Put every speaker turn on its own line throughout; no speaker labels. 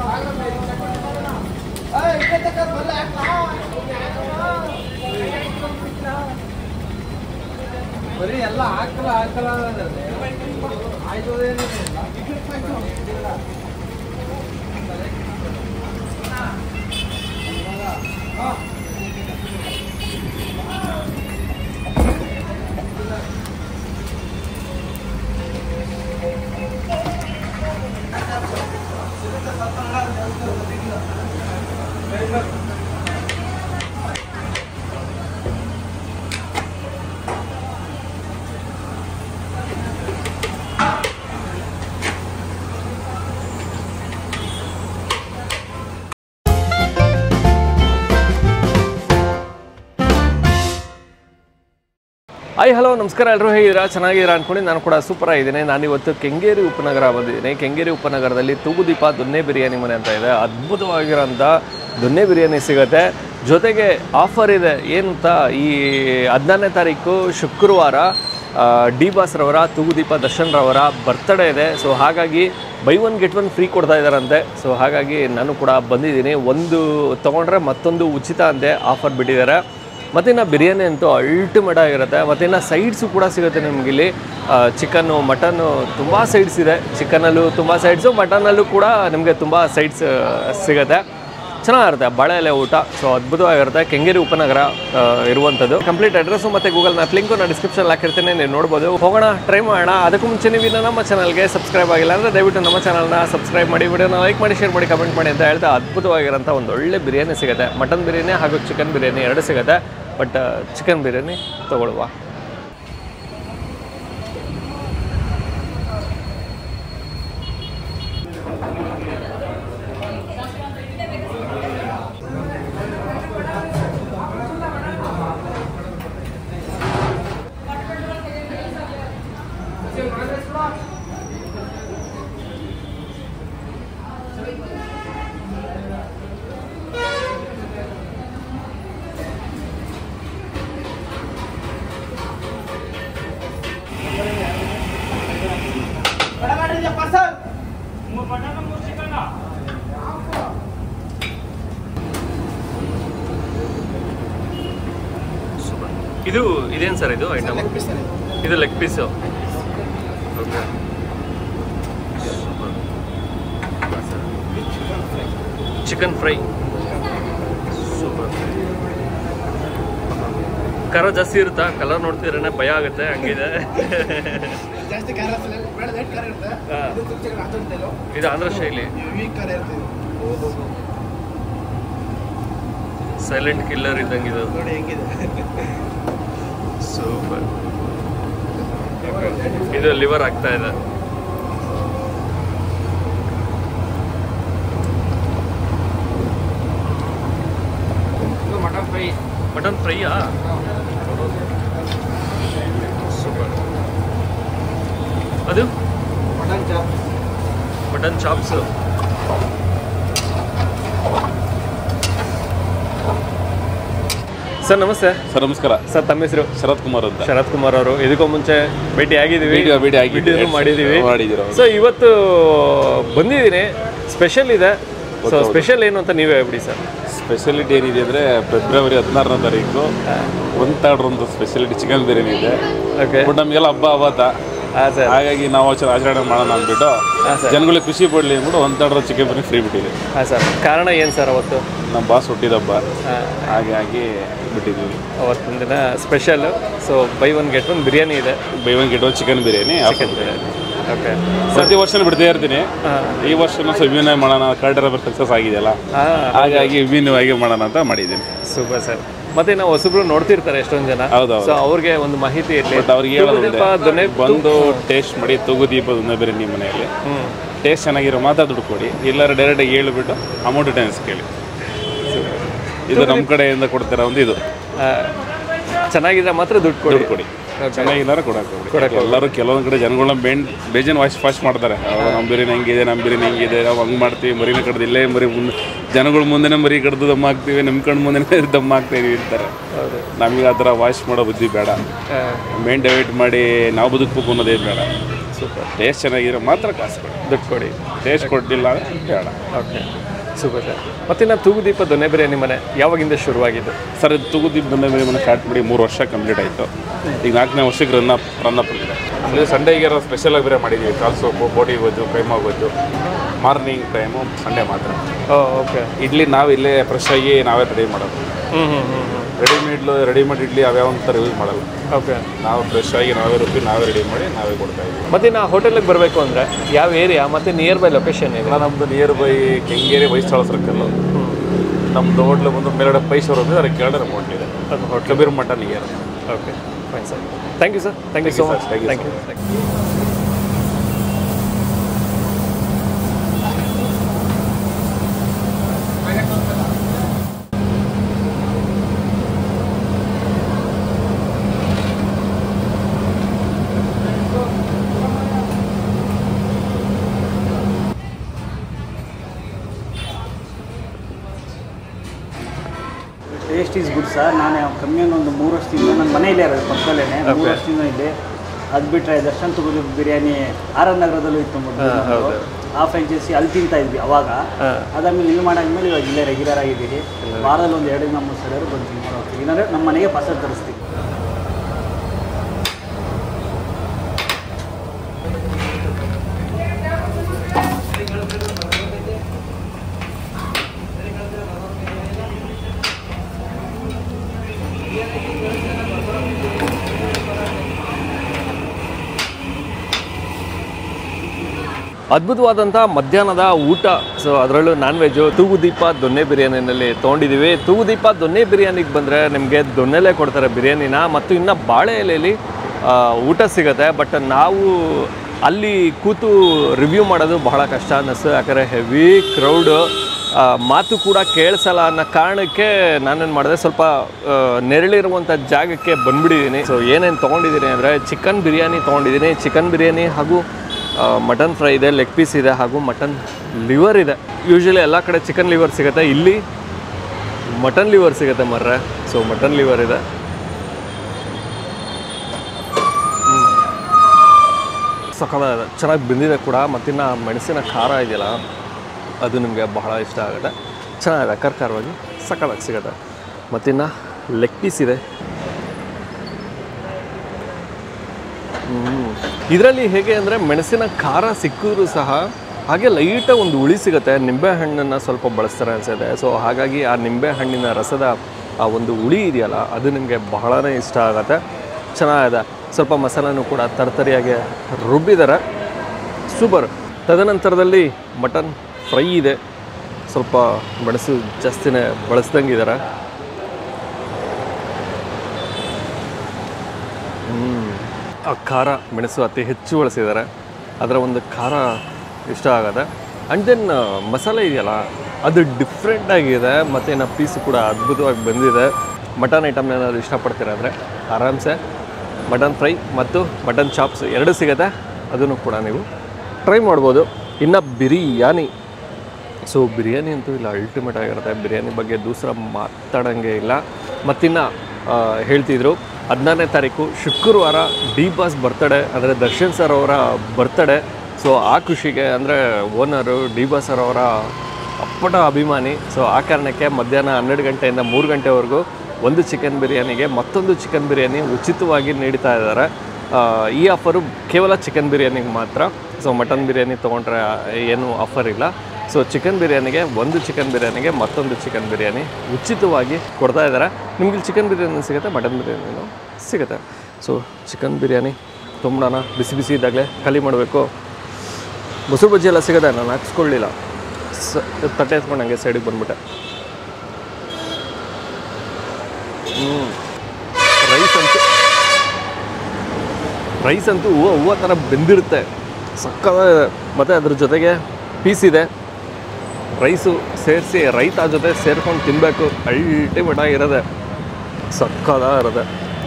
ಬರೀ ಎಲ್ಲ ಹಾಕಲ್ಲ ಹಾಕಲ್ಲ ಆಯ್ತು
ಹಾಯ್ ಹಲೋ ನಮಸ್ಕಾರ ಎಲ್ಲರೂ ಹೇಗಿದ್ದೀರಾ ಚೆನ್ನಾಗಿದ್ದೀರಾ ಅನ್ಕೊಂಡು ನಾನು ಕೂಡ ಸೂಪರ್ ಆಗಿದ್ದೀನಿ ನಾನು ಇವತ್ತು ಕೆಂಗೇರಿ ಉಪನಗರ ಬಂದಿದ್ದೀನಿ ಕೆಂಗೇರಿ ಉಪನಗರದಲ್ಲಿ ತೂಗುದೀಪ ದೊನ್ನೆ ಬಿರಿಯಾನಿ ಮನೆ ಅಂತ ಇದೆ ಅದ್ಭುತವಾಗಿರೋಂಥ ದೊನ್ನೆ ಬಿರಿಯಾನಿ ಸಿಗುತ್ತೆ ಜೊತೆಗೆ ಆಫರ್ ಇದೆ ಏನು ಅಂತ ಈ ಹದಿನಾರನೇ ತಾರೀಕು ಶುಕ್ರವಾರ ಡಿ ಬಾಸ್ರವರ ತೂಗುದೀಪ ದರ್ಶನ್ ರವರ ಬರ್ತ್ಡೇ ಇದೆ ಸೊ ಹಾಗಾಗಿ buy one get one free ಕೊಡ್ತಾ ಇದ್ದಾರಂತೆ ಸೊ ಹಾಗಾಗಿ ನಾನು ಕೂಡ ಬಂದಿದ್ದೀನಿ ಒಂದು ತೊಗೊಂಡ್ರೆ ಮತ್ತೊಂದು ಉಚಿತ ಅಂತೆ ಆಫರ್ ಬಿಟ್ಟಿದ್ದಾರೆ ಮತ್ತು ಇನ್ನು ಬಿರಿಯಾನಿ ಅಂತೂ ಅಲ್ಟಿಮೇಟ್ ಆಗಿರುತ್ತೆ ಮತ್ತು ಇನ್ನು ಸೈಡ್ಸು ಕೂಡ ಸಿಗುತ್ತೆ ನಿಮ್ಗೆ ಇಲ್ಲಿ ಚಿಕನ್ನು ಮಟನ್ನು ತುಂಬ ಸೈಡ್ಸ್ ಇದೆ ಚಿಕನಲ್ಲೂ ತುಂಬ ಸೈಡ್ಸು ಮಟನಲ್ಲೂ ಕೂಡ ನಿಮಗೆ ತುಂಬ ಸೈಡ್ಸ್ ಸಿಗುತ್ತೆ ಚೆನ್ನಾಗಿರುತ್ತೆ ಬಾಳೆ ಎಲೆ ಊಟ ಸೊ ಅದ್ಭುತವಾಗಿರುತ್ತೆ ಕೆಂಗೇರಿ ಉಪನಗರ ಆ, ಇರುವಂಥದ್ದು ಕಂಪ್ಲೀಟ್ ಅಡ್ರೆಸ್ಸು ಮತ್ತು ಗೂಗಲ್ ಮ್ಯಾಪ್ ಲಿಂಕು ನಾನು ಡಿಸ್ಕ್ರಿಪ್ಷನ್ ಹಾಕಿರ್ತೀನಿ ನೀವು ನೋಡ್ಬೋದು ಹೋಗೋಣ ಟ್ರೈ ಮಾಡೋಣ ಅದಕ್ಕೂ ಮುಂಚೆ ನೀವು ಇನ್ನು ನಮ್ಮ ಚಾನಲ್ಗೆ ಸಬ್ಸ್ಕ್ರೈಬ್ ಆಗಿಲ್ಲ ಅಂದರೆ ದಯವಿಟ್ಟು ನಮ್ಮ ಚಾನಲ್ನ ಸಬ್ಸ್ಕ್ರೈಬ್ ಮಾಡಿ ವಿಡಿಯೋನ ಲೈಕ್ ಮಾಡಿ ಶೇರ್ ಮಾಡಿ ಕಮೆಂಟ್ ಮಾಡಿ ಅಂತ ಹೇಳ್ತಾ ಅದ್ಭುತವಾಗಿರೋಂಥ ಒಂದು ಒಳ್ಳೆ ಬಿರಿಯಾನಿ ಸಿಗುತ್ತೆ ಮಟನ್ ಬಿರಿಯಾನಿ ಹಾಗೂ ಚಿಕನ್ ಬಿರಿಯಾನಿ ಎರಡು ಸಿಗುತ್ತೆ ಬಟ್ ಚಿಕನ್ ಬಿರಿಯಾನಿ ತೊಗೊಳ್ಳುವ ಇದು ಇದೇನು ಸರ್ ಇದು ಐಟಮ್ ಇದು leg piece okay chicken fry super ಖಾರ ಜಾಸ್ತಿ ಇರುತ್ತಾ ಕಲರ್ ನೋಡ್ತಿದ್ರೆ ಭಯ ಆಗುತ್ತೆ ಹಂಗಿದೆ
ಜಾಸ್ತಿ ಖಾರ ಬೇಡ ಲೈಟ್ ಖಾರ ಇರುತ್ತೆ
ಹಾ.
ಇದು ತುಪ್ಪ ಚಿಕನ್ ಅದು ಇರ್ತೇಲೋ
ಇದು ಆಂಧ್ರ ಶೈಲಿ
ವೀಕ್ ಖಾರ ಇರ್ತದೆ
ಸೈಲೆಂಟ್ ಕಿಲ್ಲರ್ ಇದ್ದಂಗೆ ಇದು
ನೋಡಿ ಹೆಂಗಿದೆ
ಸೂಪರ್ ಇದು ಲಿವರ್ ಆಗ್ತಾ ಇದೆ
ಇದು ಮಟನ್ ಫ್ರೈ
ಮಟನ್ ಫ್ರೈಯಾ ಸೂಪರ್ ಅದು
mutton chop
mutton chops sir ನಮಸ್ತೆ
ಸರ್ ನಮಸ್ಕಾರ
ಸರ್ ತಮ್ಮ ಹೆಸರು
ಶರತ್ ಕುಮಾರ್ ಅಂತ
ಶರತ್ ಕುಮಾರ್ ಅವರು ಇದಕ್ಕೂ ಮುಂಚೆ ಭೇಟಿ ಆಗಿದ್ದೀವಿ
Video- video ಆಗಿದ್ದೀವಿ.
Video ಮಾಡಿದ್ದೀವಿ
ಮಾಡಿದ್ದೀವಿ, ಹೌದು.
ಸೊ ಇವತ್ತು ಬಂದಿದ್ದೀನಿ ಸ್ಪೆಷಲ್ ಇದೆ ಸೊ ಸ್ಪೆಷಲ್ ಏನು ಅಂತ ನೀವೇ ಹೇಳ್ಬಿಡಿ ಸರ್
ಸ್ಪೆಷಾಲಿಟಿ ಏನಿದೆ ಅಂದರೆ ಫೆಬ್ರವರಿ ಹದಿನಾರನೇ ತಾರೀಕು ಒಂದು ತಾಡ್ರ ಒಂದು ಸ್ಪೆಷಾಲಿಟಿ ಚಿಕನ್ ಬಿರಿಯಾನಿ ಇದೆ
ಓಕೆ
ಬಟ್ ನಮಗೆಲ್ಲ ಹಬ್ಬ ಅವತ್ತ
ಹಾಂ ಸರ್
ಹಾಗಾಗಿ ನಾವು ಆಚರಣೆ ಆಚರಣೆ ಮಾಡೋಣ ಅಂದ್ಬಿಟ್ಟು ಜನಗಳಿಗೆ ಖುಷಿ ಪಡಲಿ ಅಂದ್ಬಿಟ್ಟು ಒಂದು ತಾಡ್ರ ಚಿಕನ್ ಬಿರಿಯಾನಿ ಫ್ರೀ ಬಿಟ್ಟಿದೆ
ಹಾಂ ಸರ್ ಕಾರಣ ಏನು ಸರ್ ಅವತ್ತು
ನಮ್ಮ ಬಾಸ್ ಹುಟ್ಟಿದ ಹಬ್ಬ
ಹಾಂ
ಹಾಗಾಗಿ ಬಿಟ್ಟಿದ್ದೀವಿ
ಅವತ್ತಿನ ದಿನ special so buy one get one biryani ಇದೆ
buy one get one chicken biryani
chicken biryani okay
ಪ್ರತಿ ವರ್ಷನೂ ಬಿಡ್ತಾ ಇರ್ತೀನಿ
ಹಾಂ
ಈ ವರ್ಷನೂ ಸ್ವಲ್ಪ ವಿಭಿನ್ನ ಮಾಡೋಣ ಕಾರ್ಡ್ ರಬ್ಬರ್ ಸಕ್ಸಸ್ ಆಗಿದೆಯಲ್ಲ
ಹಾಂ
ಹಾಗಾಗಿ ವಿಭಿನ್ನವಾಗಿ ಮಾಡೋಣ ಅಂತ ಮಾಡಿದ್ದೀನಿ
ಸೂಪರ್ ಸರ್ ಮತ್ತೆ ನಾವು ಹೊಸಬ್ರು ನೋಡ್ತಿರ್ತಾರೆ ಎಷ್ಟೊಂದು ಜನ
ಹೌದೌದು.
ಸೊ ಅವ್ರಿಗೆ ಒಂದು ಮಾಹಿತಿ ಇರಲಿ
ಬಟ್ ಅವ್ರಿಗೆ ಹೇಳೋದು
ದೊನೆ
ಬಂದು ಟೇಸ್ಟ್ ಮಾಡಿ ತೂಗು ದೀಪದ ಬಿರಿಯಾನಿ ಮನೆಯಲ್ಲಿ
ಹ್ಞೂ
ಟೇಸ್ಟ್ ಚೆನ್ನಾಗಿರೋ ಮಾತಾ ದುಡ್ಡು ಕೊಡಿ ಇಲ್ಲಾರ ಡೈರೆಕ್ಟಾಗಿ ಹೇಳ್ಬಿಟ್ಟು ಅಮೌಂಟ್ ಟೈಮ್ಸ್ ಕೇಳಿ ಇದು ನಮ್ಮ ಕಡೆಯಿಂದ ಕೊಡ್ತಿರೋ ಒಂದು ಇದು
ಚೆನ್ನಾಗಿದ್ರೆ ಮಾತ್ರ ದುಡ್ಡು ಕೊಡಿ
ದುಡ್ಡು ಕೊಡಿ ಚೆನ್ನಾಗಿಲ್ಲಾರ ಕೊಡಕ್ಕೆ ಎಲ್ಲರೂ ಕೆಲವೊಂದು ಕಡೆ ಜನಗಳನ್ನ ಬೇನ್ ಬೇಜನ್ ವಾಶ್ ಫಾಸ್ಟ್ ಮಾಡ್ತಾರೆ ಅವ್ರು ನಮ್ಮ ಬಿರಿಯಾನಿ ಹೆಂಗಿದೆ ನಮ್ಮ ಬಿರಿಯಾನಿ ಹೆಂಗಿದೆ ನಾವು ಹಂಗೆ ಮಾಡ್ತೀವಿ ಮರಿನ ಕಡ್ದು ಇಲ್ಲೇ ಮರಿ ಮುಂದೆ ಜನಗಳ ಮುಂದೆನೇ ಮರಿ ಕಡ್ದು ದಮ್ ಹಾಕ್ತೀವಿ ನಿಮ್ಮ ಕಣ್ಣು ಮುಂದೆನೇ ದಮ್ ಹಾಕ್ತಾ ಇದೀವಿ ಅಂತಾರೆ ನಮಗೆ ಆ ಥರ ವಾಶ್ ಮಾಡೋ ಬುದ್ಧಿ ಬೇಡ ಮೇನ್ ಡೈವರ್ಟ್ ಮಾಡಿ ನಾವು ಬದುಕಬೇಕು ಅನ್ನೋದೇ ಬೇಡ
ಸೂಪರ್
ಟೇಸ್ಟ್ ಚೆನ್ನಾಗಿದ್ರೆ ಮಾತ್ರ ಕಾಸು ಕೊಡಿ
ದುಡ್ಡು ಕೊಡಿ
ಟೇಸ್ಟ್ ಕೊಡಲಿಲ್ಲ ಅಂದರೆ ಬೇಡ
ಓಕೆ ಸೂಪರ್ ಸರ್ ಮತ್ತಿನ್ನು ತೂಗುದೀಪ ದೊನ್ನೆ ಬಿರಿಯಾನಿ ಮನೆ ಯಾವಾಗಿಂದ ಶುರುವಾಗಿದ್ದು
ಸರ್ ಇದು ತುಗುದೀಪ್ ಬಂದ ಮೇಲೆ ಮನೆ ಸ್ಟಾರ್ಟ್ ಮಾಡಿ ಮೂರು ವರ್ಷ ಕಂಪ್ಲೀಟ್ ಆಯಿತು ಈಗ ನಾಲ್ಕನೇ ವರ್ಷಕ್ಕೆ ರನ್ ಅಪ್ ರನ್ ಅಪ್ ಇದೆ ಅಂದರೆ ಸಂಡೇಗೆ ಸ್ಪೆಷಲಾಗಿ ಬೇರೆ ಮಾಡಿದ್ದೀವಿ ಕಾಲ್ ಸೋಪು ಬೋಟಿ ಗೊಜ್ಜು ಕೈಮಾ ಗೊಜ್ಜು ಮಾರ್ನಿಂಗ್ ಟೈಮು ಸಂಡೇ ಮಾತ್ರ
ಓಕೆ
ಇಡ್ಲಿ ನಾವು ಇಲ್ಲೇ ಫ್ರೆಶ್ ಆಗಿ ನಾವೇ ರೆಡಿ ಮಾಡೋದು
ಹ್ಞೂ ಹ್ಞೂ ಹ್ಞೂ ಹ್ಞೂ
ರೆಡಿಮೇಡ್ ರೆಡಿಮೇಡ್ ಇಡ್ಲಿ ಯಾವ್ಯಾವ ಥರ ಯೂಸ್ ಮಾಡಲ್ಲ
ಓಕೆ
ನಾವು ಫ್ರೆಶ್ ಆಗಿ ನಾವೇ ರುಬ್ಬಿ ನಾವೇ ರೆಡಿ ಮಾಡಿ ನಾವೇ ಕೊಡ್ತಾ ಇದ್ದೀವಿ
ಮತ್ತೆ ನಾ ಹೋಟೆಲಿಗೆ ಬರಬೇಕು ಅಂದರೆ ಯಾವ ಏರಿಯಾ ಮತ್ತು ನಿಯರ್ ಬೈ ಲೊಕೇಶನ್ ಇದೆ
ಎಲ್ಲ ನಮ್ಮದು ನಿಯರ್ ಬೈ ಕೆಂಗೇರಿ ವೈಸ್ಥಳ ಸರ್ಕಲ್ ನಮ್ಮದು ಹೋಟ್ಲು ಬಂದು ಮೇಲ್ಗಡೆ ಪೈ ಶೋರೂಮ್ ಇದೆ ಅದಕ್ಕೆ ಕೆಳಗಡೆ ನಮ್ಮ ಹೋಟ್ಲ್ ಇದೆ
ಅದು ಹೋಟೆಲ್
ಕಬೀರ್ ಮಠ near
okay fine sir thank you sir thank you so much
Thank you,
thank you thank you
taste is good sir ನಾನು ಕಮ್ಮಿ ಅನ್ನೋ ಒಂದು ಮೂರು ವರ್ಷದಿಂದ ನನ್ನ ಮನೆಯಲ್ಲೇ ಇರೋದು ಪಕ್ಕದಲ್ಲೇ ಮೂರು
Okay.
ವರ್ಷದಿಂದ ಇದೆ ಅದು ಬಿಟ್ಟರೆ ದರ್ಶನ್ ತುಗುದು ಬಿರಿಯಾನಿ ಆರ್ ಎನ್ ನಗರದಲ್ಲೂ ಇತ್ತು ಮೊದ್ಲು
ಹಾ,
ನಮ್ದು.
ಹೌದು.
ಆ ಫ್ರಾಂಚೈಸಿ ಅಲ್ಲಿ ತಿಂತಾ ಇದ್ವಿ ಅವಾಗ
ಹಾ.
ಅದಾದ್ಮೇಲೆ ಇಲ್ಲಿ ಮಾಡಾದ್ಮೇಲೆ ಇವಾಗ ಇಲ್ಲೇ ರೆಗ್ಯುಲರ್ ಆಗಿದ್ದೀರಿ ವಾರದಲ್ಲಿ ಒಂದು ಎರಡು ನಮ್ಮ ಸೈಡರು ಬಂದು ತಿನ್ಕೊಂಡು ಹೋಗ್ತೀವಿ ಇಲ್ಲಾಂದ್ರೆ ನಮ್ಮ ಮನೆಗೆ ಪಾರ್ಸಲ್ ತರಿಸ್ತೀವಿ
ಅದ್ಭುತವಾದಂಥ ಮಧ್ಯಾಹ್ನದ ಊಟ ಸೊ ಅದರಲ್ಲೂ ನಾನ್ ವೆಜ್ಜು ತೂಗುದೀಪ ದೊನ್ನೆ ಬಿರಿಯಾನಿನಲ್ಲಿ ತೊಗೊಂಡಿದ್ದೀವಿ ತೂಗುದೀಪ ದೊನ್ನೆ ಬಿರಿಯಾನಿಗೆ ಬಂದರೆ ನಿಮಗೆ ದೊನ್ನೆಲೆ ಕೊಡ್ತಾರೆ ಬಿರಿಯಾನಿನ ಮತ್ತು ಇನ್ನು ಬಾಳೆ ಎಲೆಯಲ್ಲಿ ಆ, ಊಟ ಸಿಗುತ್ತೆ ಬಟ್ ನಾವು ಅಲ್ಲಿ ಕೂತು ರಿವ್ಯೂ ಮಾಡೋದು ಬಹಳ ಕಷ್ಟ ಅನ್ನಿಸ್ತು ಯಾಕಂದರೆ ಹೆವಿ ಕ್ರೌಡು ಮಾತು ಕೂಡ ಕೇಳಿಸಲ್ಲ ಅನ್ನೋ ಕಾರಣಕ್ಕೆ ನಾನೇನು ಮಾಡಿದೆ ಸ್ವಲ್ಪ ಆ, ನೆರಳಿರುವಂಥ ಜಾಗಕ್ಕೆ ಬಂದ್ಬಿಟ್ಟಿದ್ದೀನಿ ಸೊ ಏನೇನು ತೊಗೊಂಡಿದ್ದೀನಿ ಅಂದರೆ ಚಿಕನ್ ಬಿರಿಯಾನಿ ತೊಗೊಂಡಿದ್ದೀನಿ ಚಿಕನ್ ಬಿರಿಯಾನಿ ಹಾಗೂ ಮಟನ್ ಫ್ರೈ ಇದೆ ಲೆಗ್ ಪೀಸ್ ಇದೆ ಹಾಗೂ ಮಟನ್ ಲಿವರ್ ಇದೆ ಯೂಶ್ವಲಿ ಎಲ್ಲ ಕಡೆ ಚಿಕನ್ ಲಿವರ್ ಸಿಗುತ್ತೆ ಇಲ್ಲಿ ಮಟನ್ ಲಿವರ್ ಸಿಗುತ್ತೆ ಮರ್ರೆ ಸೊ ಮಟನ್ ಲಿವರ್ ಇದೆ ಸಕ್ಕತ್ತಾಗಿದೆ ಚೆನ್ನಾಗಿ ಬೆಂದಿದೆ ಕೂಡ ಮತ್ತಿನ್ನು ಮೆಣಸಿನ ಖಾರ ಇದೆಯಲ್ಲ ಅದು ನಿಮಗೆ ಬಹಳ ಇಷ್ಟ ಆಗುತ್ತೆ ಚೆನ್ನಾಗಿದೆ ಕರ್ಕಾರವಾಗಿ ಸಕ್ಕತ್ತಾಗಿ ಸಿಗುತ್ತೆ ಮತ್ತಿನ್ನು ಲೆಗ್ ಪೀಸ್ ಇದೆ ಇದರಲ್ಲಿ ಹೇಗೆ ಅಂದರೆ ಮೆಣಸಿನ ಖಾರ ಸಿಕ್ಕಿದ್ರು ಸಹ ಹಾಗೆ ಲೈಟಾಗಿ ಒಂದು ಹುಳಿ ಸಿಗುತ್ತೆ ನಿಂಬೆ ಹಣ್ಣನ್ನು ಸ್ವಲ್ಪ ಬಳಸ್ತಾರೆ ಅನಿಸುತ್ತೆ ಸೊ ಹಾಗಾಗಿ ಆ ನಿಂಬೆ ಹಣ್ಣಿನ ರಸದ ಆ ಒಂದು ಹುಳಿ ಇದೆಯಲ್ಲ ಅದು ನಿಮಗೆ ಬಹಳನೇ ಇಷ್ಟ ಆಗುತ್ತೆ ಚೆನ್ನಾಗಿದೆ ಸ್ವಲ್ಪ ಮಸಾಲನೂ ಕೂಡ ತರ್ತರಿಯಾಗಿ ರುಬ್ಬಿದ್ದಾರೆ ಸೂಪರ್ ತದನಂತರದಲ್ಲಿ ಮಟನ್ ಫ್ರೈ ಇದೆ ಸ್ವಲ್ಪ ಮೆಣಸು ಜಾಸ್ತಿನೇ ಬಳಸ್ದಂಗಿದ್ದಾರೆ ಆ ಖಾರ ಮೆಣಸು ಅತಿ ಹೆಚ್ಚು ಬಳಸಿದ್ದಾರೆ ಅದರ ಒಂದು ಖಾರ ಇಷ್ಟ ಆಗತ್ತೆ ಆ್ಯಂಡ್ ದೆನ್ ಮಸಾಲೆ ಇದೆಯಲ್ಲ ಅದು ಡಿಫ್ರೆಂಟ್ ಆಗಿದೆ ಮತ್ತು ಇನ್ನು ಪೀಸು ಕೂಡ ಅದ್ಭುತವಾಗಿ ಬಂದಿದೆ ಮಟನ್ ಐಟಮ್ನ ಏನಾದ್ರು ಇಷ್ಟಪಡ್ತೀರ ಅಂದರೆ ಆರಾಮ್ಸೆ ಮಟನ್ ಫ್ರೈ ಮತ್ತು ಮಟನ್ ಚಾಪ್ಸ್ ಎರಡು ಸಿಗುತ್ತೆ ಅದನ್ನು ಕೂಡ ನೀವು ಟ್ರೈ ಮಾಡ್ಬೋದು ಇನ್ನು ಬಿರಿಯಾನಿ ಸೊ ಬಿರಿಯಾನಿ ಅಂತೂ ಇಲ್ಲ ಅಲ್ಟಿಮೇಟ್ ಆಗಿರುತ್ತೆ ಬಿರಿಯಾನಿ ಬಗ್ಗೆ ದೂಸರ ಮಾತಾಡೋಂಗೆ ಇಲ್ಲ ಮತ್ತಿನ್ನು ಆ, ಹೇಳ್ತಿದ್ರು ಹದಿನಾರನೇ ತಾರೀಕು ಶುಕ್ರವಾರ ಡಿ ಬಾಸ್ ಬರ್ತಡೇ ಅಂದರೆ ದರ್ಶನ್ ಸರ್ ಅವರ ಬರ್ತಡೇ ಸೊ ಆ ಖುಷಿಗೆ ಅಂದರೆ ಓನರು ಡಿ ಬಾಸ್ ಸರ್ ಅವರ ಅಪ್ಪಟ ಅಭಿಮಾನಿ ಸೊ ಆ ಕಾರಣಕ್ಕೆ ಮಧ್ಯಾಹ್ನ ಹನ್ನೆರಡು ಗಂಟೆಯಿಂದ ಮೂರು ಗಂಟೆವರೆಗೂ ಒಂದು ಚಿಕನ್ ಬಿರಿಯಾನಿಗೆ ಮತ್ತೊಂದು ಚಿಕನ್ ಬಿರಿಯಾನಿ ಉಚಿತವಾಗಿ ನೀಡ್ತಾ ಇದ್ದಾರೆ ಆ, ಈ ಆಫರು ಕೇವಲ ಚಿಕನ್ ಬಿರಿಯಾನಿಗೆ ಮಾತ್ರ ಸೊ ಮಟನ್ ಬಿರಿಯಾನಿ ತೊಗೊಂಡ್ರೆ ಏನು ಆಫರ್ ಇಲ್ಲ ಸೊ ಚಿಕನ್ ಬಿರಿಯಾನಿಗೆ ಒಂದು ಚಿಕನ್ ಬಿರಿಯಾನಿಗೆ ಮತ್ತೊಂದು ಚಿಕನ್ ಬಿರಿಯಾನಿ ಉಚಿತವಾಗಿ ಕೊಡ್ತಾ ಇದ್ದಾರೆ ನಿಮಗೆ ಚಿಕನ್ ಬಿರಿಯಾನಿ ಸಿಗುತ್ತೆ ಮಟನ್ ಬಿರಿಯಾನಿನೂ ಸಿಗುತ್ತೆ ಸೊ ಚಿಕನ್ ಬಿರಿಯಾನಿ ತೊಂಬಿಡೋಣ ಬಿಸಿ ಬಿಸಿ ಇದ್ದಾಗಲೇ ಖಾಲಿ ಮಾಡಬೇಕು ಮೊಸರು ಬಜ್ಜಿ ಎಲ್ಲ ಸಿಗುತ್ತೆ ನಾನು ಹಾಕ್ಸ್ಕೊಳ್ಳಿಲ್ಲ ಸ ತಟ್ಟೆ ಎತ್ಕೊಂಡು ಹಂಗೆ ಸೈಡಿಗೆ ಬಂದ್ಬಿಟ್ಟೆ ಹ್ಞೂ ರೈಸ್ ಅಂತೂ ರೈಸ್ ಅಂತೂ ಹೂವು ಹೂವು ಥರ ಬೆಂದಿರುತ್ತೆ ಸಕ್ಕತ್ತಾಗಿದೆ ಮತ್ತು ಅದ್ರ ಜೊತೆಗೆ ಪೀಸ್ ಇದೆ ರೈಸು ಸೇರಿಸಿ ರೈತ ಜೊತೆ ಸೇರ್ಕೊಂಡು ತಿನ್ನಬೇಕು ಅಲ್ಟಿಮೇಟ್ ಆಗಿರೋದೆ ಸಕ್ಕದಾಗಿರುತ್ತೆ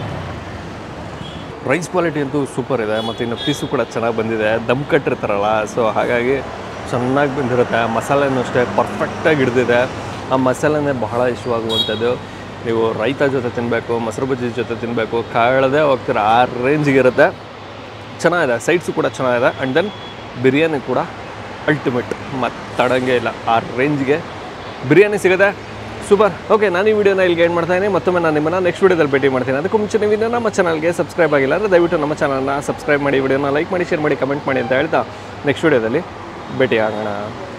ರೈಸ್ ಕ್ವಾಲಿಟಿ ಅಂತೂ ಸೂಪರ್ ಇದೆ ಮತ್ತು ಇನ್ನು ಪೀಸು ಕೂಡ ಚೆನ್ನಾಗಿ ಬಂದಿದೆ ದಮ್ ಕಟ್ಟಿರ್ತಾರಲ್ಲ ಸೊ ಹಾಗಾಗಿ ಚೆನ್ನಾಗಿ ಬಂದಿರುತ್ತೆ ಮಸಾಲೆನೂ ಅಷ್ಟೇ ಪರ್ಫೆಕ್ಟಾಗಿ ಹಿಡ್ದಿದೆ ಆ ಮಸಾಲೆನೇ ಬಹಳ ಇಷ್ಟವಾಗುವಂಥದ್ದು ನೀವು ರೈತ ಜೊತೆ ತಿನ್ನಬೇಕು ಮೊಸರು ಬಜ್ಜಿ ಜೊತೆ ತಿನ್ನಬೇಕು ಕಾಳದೇ ಹೋಗ್ತೀರ ಆ ರೇಂಜಿಗೆ ಇರುತ್ತೆ ಚೆನ್ನಾಗಿದೆ ಸೈಡ್ಸು ಕೂಡ ಚೆನ್ನಾಗಿದೆ ಆ್ಯಂಡ್ ದೆನ್ ಬಿರಿಯಾನಿ ಕೂಡ ಅಲ್ಟಿಮೇಟ್ ಮಾತಾಡೋಂಗೆ ಇಲ್ಲ ಆ ರೇಂಜ್ಗೆ ಬಿರಿಯಾನಿ ಸಿಗುತ್ತೆ ಸೂಪರ್ ಓಕೆ ನಾನು ಈ ವಿಡಿಯೋನ ಇಲ್ಲಿಗೆ ಏನು ಮಾಡ್ತಾ ಇದ್ದೀನಿ ಮತ್ತೊಮ್ಮೆ ನಾನು ನಿಮ್ಮನ್ನು ನೆಕ್ಸ್ಟ್ ವಿಡಿಯೋದಲ್ಲಿ ಭೇಟಿ ಮಾಡ್ತೀನಿ ಅದಕ್ಕೂ ಮುಂಚೆ ನೀವು ಇನ್ನೂ ನಮ್ಮ ಚಾನಲ್ಗೆ ಸಬ್ಸ್ಕ್ರೈಬ್ ಆಗಿಲ್ಲ ಅಂದರೆ ದಯವಿಟ್ಟು ನಮ್ಮ ಚಾನಲ್ನ ಸಬ್ಸ್ಕ್ರೈಬ್ ಮಾಡಿ ವಿಡಿಯೋನ ಲೈಕ್ ಮಾಡಿ ಶೇರ್ ಮಾಡಿ ಕಮೆಂಟ್ ಮಾಡಿ ಅಂತ ಹೇಳ್ತಾ ನೆಕ್ಸ್ಟ್ ವಿಡಿಯೋದಲ್ಲಿ ಭೇಟಿ ಆಗೋಣ